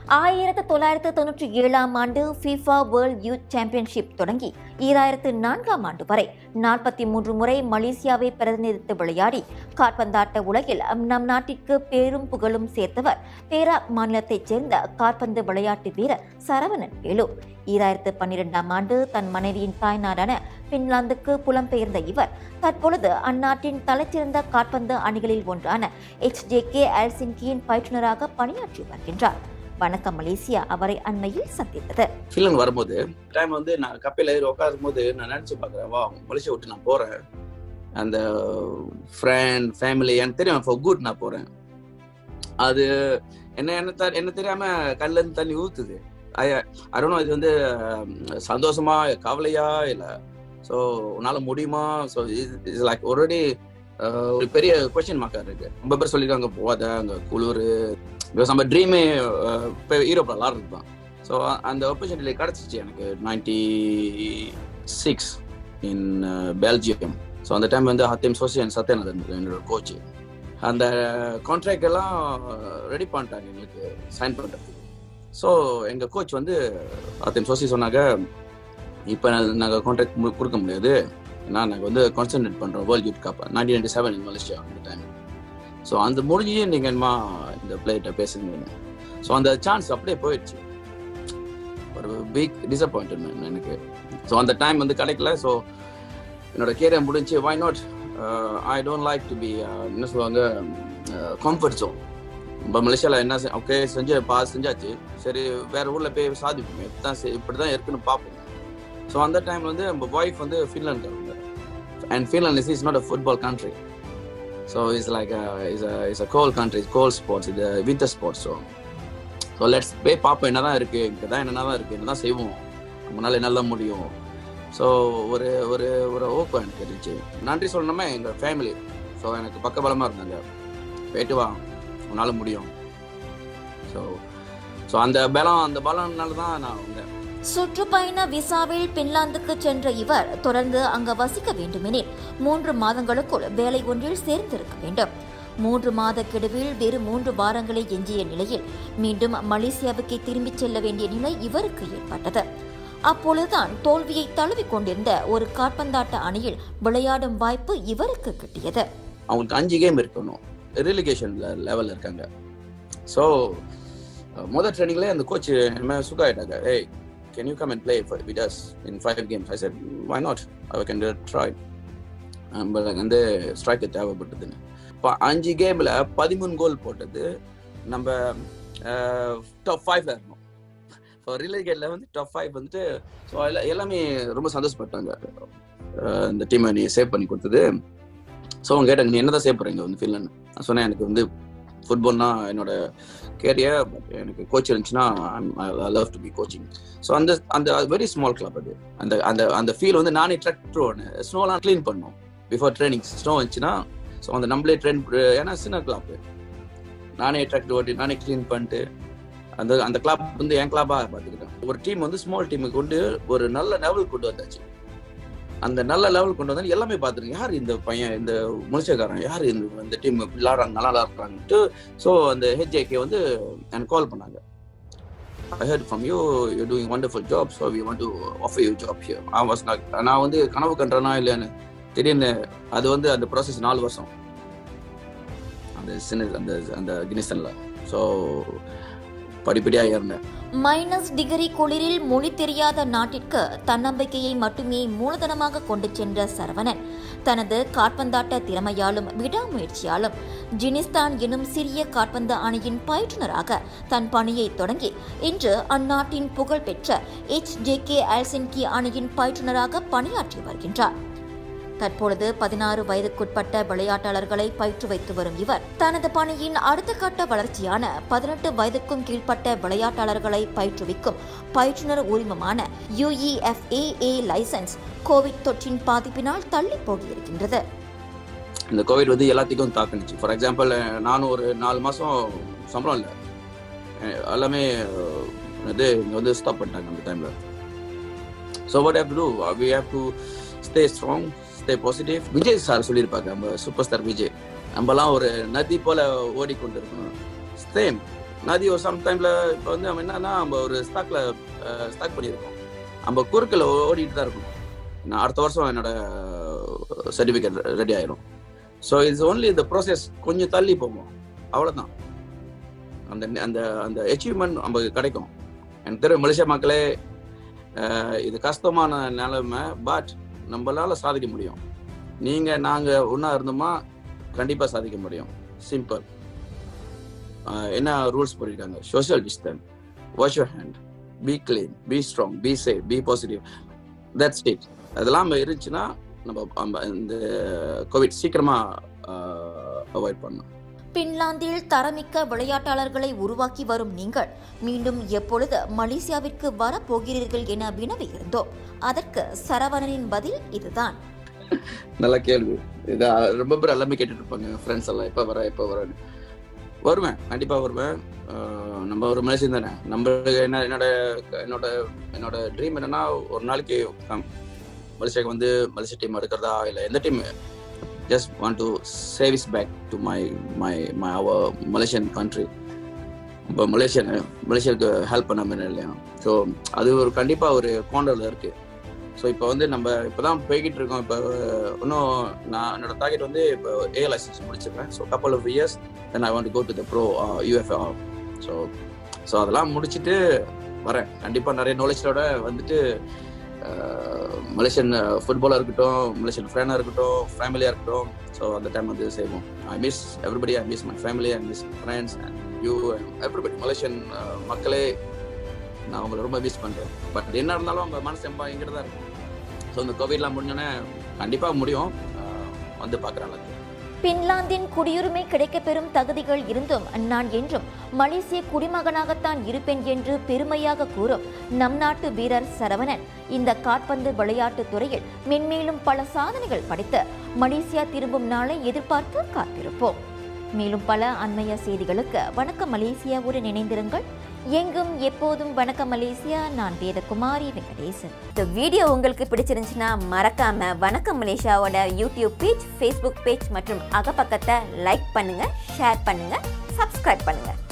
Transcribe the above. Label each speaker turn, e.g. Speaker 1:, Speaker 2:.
Speaker 1: ஆயிரத்து தொள்ளாயிரத்து தொன்னூற்றி ஏழாம் ஆண்டு ஃபிஃபா வேர்ல்ட் யூத் சாம்பியன்ஷிப் தொடங்கி ஈராயிரத்து நான்காம் ஆண்டு வரை நாற்பத்தி மூன்று முறை மலேசியாவை பிரதிநிதித்து விளையாடி காற்பந்தாட்ட உலகில் நம் நாட்டிற்கு பேரும் புகழும் சேர்த்தவர் பேராக் மாநிலத்தைச் சேர்ந்த காற்பந்து விளையாட்டு வீரர் சரவணன் வேலு ஈராயிரத்து பன்னிரெண்டாம் ஆண்டு தன் மனைவியின் தாய்நாடான பின்லாந்துக்கு புலம்பெயர்ந்த இவர் தற்பொழுது அந்நாட்டின் தலைச்சிறந்த காற்பந்து அணிகளில் ஒன்றான எச் ஜே கே எல்சின்கியின் பயிற்றுனராக பணியாற்றி வருகின்றார் வணக்கம் மலேசியா அவரை அண்மையில் சந்தித்தது
Speaker 2: ஃபீலிங் வரும்போது டைம் வந்து நான் கப்பையில் ஏறி உட்காரும் போது நான் நினச்சி பார்க்குறேன் வா மலேசியா விட்டு நான் போகிறேன் அந்த ஃப்ரெண்ட் ஃபேமிலி எனக்கு தெரியும் ஃபார் குட் நான் போகிறேன் அது என்ன என்ன த என்ன தெரியாமல் கல்லேருந்து தண்ணி ஊற்றுது அருணும் இது வந்து அஹ், சந்தோஷமா கவலையா இல்லை ஸோ உன்னால் முடியுமா ஸோ இஸ் லைக் ஆல்ரெடி ஒரு பெரிய கொஸ்டின் மார்க்காக இருக்கு ரொம்ப பேர் சொல்லியிருக்காங்க போகாத அங்கே குளிர் பிகாஸ் நம்ம ட்ரீமே இப்போ ஈரோப்பில் விளாட்றது தான் ஸோ அந்த ஆப்பர்ச்சுனிட்டி கிடச்சிச்சு எனக்கு ninety six in Belgium so அந்த டைம் வந்து ஹத்தியம் சோசியன் சத்யநாதன் என்னோட கோச் அந்த கான்ட்ராக்ட் எல்லாம் ரெடி பண்ணிட்டாங்க எங்களுக்கு சைன் பண்ணுறதுக்கு ஸோ எங்கள் கோச் வந்து ஹத்தியம் சோசி சொன்னாங்க இப்போ நாங்கள் கான்ட்ராக்ட் கொடுக்க முடியாது ஏன்னா நாங்கள் வந்து கான்சென்ட்ரேட் பண்ணுறோம் world youth cup nineteen ninety seven in Malaysia அந்த டைம் ஸோ அந்த முடிஞ்சு நீங்கள் என்னமா இந்த பிளேட்டை பேசுங்க ஸோ அந்த சான்ஸ் அப்படியே போயிடுச்சு ஒரு பிக் டிசப்பாயின்மெண்ட் எனக்கு ஸோ அந்த டைம் வந்து கிடைக்கல ஸோ என்னோட கேரியர் முடிஞ்சு why not I don't like to be என்ன சொல்லுவாங்க கம்ஃபர்ட் ஜோன் இப்போ மலேசியாவில் என்ன ஓகே செஞ்சு பாஸ் செஞ்சாச்சு சரி வேற ஊரில் போய் சாதிப்போம் இப்படி தான் இப்படி தான் இருக்குன்னு பார்ப்போம் ஸோ அந்த டைம் வந்து நம்ம ஒய்ஃப் வந்து Finland and Finland is is not a football country so it's like is is a cold country cold sports இது winter sports so so let's போய் பார்ப்போம் என்ன தான் இருக்குது இங்கே தான் என்ன தான் இருக்குது என்ன தான் செய்வோம் நம்மளால என்னெல்லாம் முடியும் ஸோ ஒரு ஒரு ஒரு ஊக்கம் எனக்கு இருந்துச்சு நன்றி சொல்லணுமே எங்கள் ஃபேமிலி ஸோ எனக்கு பக்கபலமாக இருந்தாங்க போயிட்டு வா உன்னால் முடியும் ஸோ ஸோ அந்த பலம் அந்த பலம்னால தான் நான் வந்தேன்
Speaker 1: சுற்றுப்பயண விசாவில் பின்லாந்துக்கு சென்ற இவர் தொடர்ந்து அங்கு வசிக்க வேண்டுமெனில் மூன்று மாதங்களுக்குள் வேலை ஒன்றில் சேர்ந்திருக்க வேண்டும் மூன்று மாத கெடுவில் வெறு மூன்று வாரங்களே எஞ்சிய நிலையில் மீண்டும் மலேசியாவுக்கு திரும்பிச் செல்ல வேண்டிய நிலை இவருக்கு ஏற்பட்டது அப்பொழுதுதான் தோல்வியை தழுவிக் கொண்டிருந்த ஒரு காற்பந்தாட்ட அணியில் விளையாடும் வாய்ப்பு இவருக்கு கிட்டியது
Speaker 2: அவங்களுக்கு அஞ்சு கேம் இருக்கணும் ரிலிகேஷன் லெவலில் இருக்காங்க ஸோ முதல் ட்ரைனிங்லேயே அந்த கோச் என்ன சுகாயிட்டாங்க hey can you come and play with us in five games I said why not I can try நம்ம வந்து ஸ்ட்ரைக்கர் தேவைப்பட்டதுன்னு இப்போ அஞ்சு கேமில் பதிமூணு கோல் போட்டது நம்ம டாப் ஃபைவ்ல இருந்தோம் ஸோ ரிலேகேட்டில் வந்து டாப் ஃபைவ் வந்துட்டு ஸோ எல்லாமே ரொம்ப சந்தோஷப்பட்டாங்க அஹ் இந்த டீமை நீ சேவ் பண்ணி கொடுத்தது ஸோ அவங்க கேட்டாங்க நீ என்னதான் சேவ் பண்ணுறீங்க வந்து ஃபின்லாண்ட் நான் சொன்னேன் எனக்கு வந்து ஃபுட்பால்னா என்னோட கேரியர் பட் எனக்கு கோச் இருந்துச்சுன்னா I love to be coaching so அந்த அந்த வெரி ஸ்மால் கிளப் அது அந்த அந்த அந்த ஃபீல் வந்து நானே ட்ராக்டர் ஒன்று ஸ்னோலாம் க்ளீன் பண்ணோம் பிஃபோர் ட்ரைனிங் ஸ்னோ வந்துச்சுன்னா ஸோ அந்த நம்மளே ட்ரெயின் ஏன்னா சின்ன கிளாப் நானே ட்ராக்டர் ஓட்டி நானே க்ளீன் பண்ணிட்டு அந்த அந்த கிளாப் வந்து என் கிளாப்பாக பார்த்துக்கிட்டேன் ஒரு டீம் வந்து ஸ்மால் டீமுக்கு கொண்டு ஒரு நல்ல லெவல் கொண்டு வந்தாச்சு அந்த நல்ல லெவல் கொண்டு வந்தா எல்லாமே பார்த்துருங்க யார் இந்த பையன் இந்த மனுஷக்காரன் யார் இந்த இந்த டீம் விளாடுறாங்க நல்லா விளாடுறாங்கன்ட்டு ஸோ அந்த ஹெச்ஏகே வந்து எனக்கு கால் பண்ணாங்க I heard from you you doing wonderful job so we want to offer you job here I was not நான் வந்து கனவு கண்டுறேனா இல்லைன்னு திடீர்னு அது வந்து அந்த ப்ராசஸ் நாலு வருஷம் அந்த சின்ன அந்த அந்த கினிஸ்டனில் ஸோ படிப்படியாக ஏறினேன்
Speaker 1: மைனஸ் டிகிரி குளிரில் மொழி தெரியாத நாட்டிற்கு தன்னம்பிக்கையை மட்டுமே மூலதனமாக கொண்டு சென்ற சரவணன் தனது காற்பந்தாட்ட திறமையாலும் விடாமுயற்சியாலும் ஜினிஸ்தான் எனும் சிறிய காற்பந்து அணியின் பயிற்றுனராக தன் பணியை தொடங்கி இன்று அந்நாட்டின் புகழ்பெற்ற எச் ஜே கே ஆல்சின்கி அணியின் பயிற்றுனராக பணியாற்றி வருகின்றார் தற்பொழுது பதினாறு வயதுக்குட்பட்ட விளையாட்டாளர்களை பயிற்றுவித்து வரும் இவர் தனது பணியின் அடுத்த கட்ட வளர்ச்சியான பதினெட்டு வயதுக்கும் கீழ்ப்பட்ட விளையாட்டாளர்களை பயிற்றுவிக்கும் பயிற்றுனர் உரிமமான யுஇஎஃப்ஏஏ லைசன்ஸ் கோவிட் தொற்றின் பாதிப்பினால் தள்ளி போகியிருக்கின்றது
Speaker 2: இந்த கோவிட் வந்து எல்லாத்துக்கும் தாக்குனுச்சு ஃபார் எக்ஸாம்பிள் நானும் ஒரு நாலு மாதம் சம்பளம் இல்லை எல்லாமே இது இங்கே வந்து ஸ்டாப் பண்ணிட்டாங்க அந்த டைமில் so what have to do we have to stay strong stay positive Vijay sir சொல்லியிருப்பாங்க நம்ம சூப்பர் ஸ்டார் விஜய் நம்மலாம் ஒரு நதி போல ஓடிக்கொண்டு இருக்கணும் சேம் நதி ஒரு சம்டைம்ல இப்போ வந்து நம்ம என்னன்னா நம்ம ஒரு ஸ்டாக்ல ஸ்டாக் பண்ணியிருக்கோம் நம்ம குறுக்கில் ஓடிட்டு தான் இருக்கும் நான் அடுத்த வருஷம் என்னோட சர்டிஃபிகேட் ரெடி ஆயிரும் ஸோ இட்ஸ் ஓன்லி இந்த ப்ராசஸ் கொஞ்சம் தள்ளி போகும் அவ்வளோதான் அந்த அந்த அந்த அச்சீவ்மெண்ட் நமக்கு கிடைக்கும் எனக்கு தெரியும் மலேசியா மக்களே அஹ், இது கஷ்டமான நிலைமை பட் நம்மளால சாதிக்க முடியும் நீங்க நாங்க ஒன்றா இருந்தோமா கண்டிப்பா சாதிக்க முடியும் சிம்பிள் என்ன ரூல்ஸ் போட்டிருக்காங்க social distance wash your hand be clean be strong be safe be positive that's it அதெல்லாம் நம்ம இருந்துச்சுன்னா நம்ம நம்ம இந்த கோவிட் சீக்கிரமா அவாய்ட் பண்ணலாம்
Speaker 1: பின்லாந்தில் தரமிக்க விளையாட்டாளர்களை உருவாக்கி வரும் நீங்கள் மீண்டும் எப்பொழுது மலேசியாவிற்கு வரப்போகிறீர்கள் என வினவியிருந்தோம் அதற்கு சரவணனின் பதில் இதுதான்
Speaker 2: நல்ல கேள்வி இது அஹ், ரொம்ப பேர் எல்லாமே கேட்டுட்டு இருப்பாங்க ஃப்ரெண்ட்ஸ் எல்லாம் எப்போ வர எப்போ வரேன்னு வருவேன் கண்டிப்பா வருவேன் அஹ், நம்ம ஒரு மனுஷன் தானே நம்மளுக்கு என்ன என்னோட என்னோட என்னோட ட்ரீம் என்னன்னா ஒரு நாளைக்கு கம்- மலேசியாவுக்கு வந்து மலேசியா டீம் எடுக்கிறதா இல்லை எந்த டீம் ஜஸ்ட் வாண்ட் டு சேவிஸ் back to my my my our Malaysian country இப்போ மலேசியன் மலேசியாவுக்கு ஹெல்ப் பண்ண மாதிரி இல்லையா ஸோ அது ஒரு கண்டிப்பாக ஒரு கோண்டரில் இருக்கு ஸோ இப்போ வந்து நம்ம இப்போ தான் போய்கிட்டு இருக்கோம் இப்போ இன்னும் நான் என்னோட டார்கெட் வந்து இப்போ ஏ லைசன்ஸ் முடிச்சிருக்கேன் so couple of years then I want go to the pro UEFA so so அதெல்லாம் முடிச்சுட்டு வரேன் கண்டிப்பாக நிறைய நாலேஜோட வந்துட்டு மலேசியன் ஃபுட்பாலாக இருக்கட்டும் மலேசியன் ஃப்ரெண்டாக இருக்கட்டும் ஃபேமிலியாக இருக்கட்டும் ஸோ அந்த டைம் வந்து செய்வோம் I miss everybody I miss my family I miss friends you everybody Malaysian மக்களே நான் அவங்களை ரொம்ப மிஸ் பண்ணுறேன் பட் என்ன இருந்தாலும் அவங்க மனசு எம்பா எங்கிட்ட தான் இருக்கும் ஸோ இந்த கோவிட்லாம் முடிஞ்சோடனே கண்டிப்பாக முடியும் அஹ் வந்து பார்க்குறாங்க
Speaker 1: பின்லாந்தின் குடியுரிமை கிடைக்கப்பெறும் தகுதிகள் இருந்தும் நான் என்றும் மலேசிய குடிமகனாகத்தான் இருப்பேன் என்று பெருமையாக கூறும் நம் நாட்டு வீரர் சரவணன் இந்த காற்பந்து விளையாட்டுத் துறையில் மென்மேலும் பல சாதனைகள் படைத்து மலேசியா திரும்பும் நாளை எதிர்பார்த்து காத்திருப்போம் மேலும் பல அண்மைய செய்திகளுக்கு வணக்கம் மலேசியாவுடன் இணைந்திருங்கள் எங்கும் எப்போதும் வணக்கம் மலேசியா நான் வேதகுமாரி வெங்கடேசன் இந்த வீடியோ உங்களுக்கு பிடிச்சிருந்துச்சுன்னா மறக்காம வணக்கம் மலேசியாவோட யூடியூப் பேஜ் ஃபேஸ்புக் பேஜ் மற்றும் அகப்பக்கத்தை லைக் பண்ணுங்க ஷேர் பண்ணுங்க சப்ஸ்கிரைப் பண்ணுங்க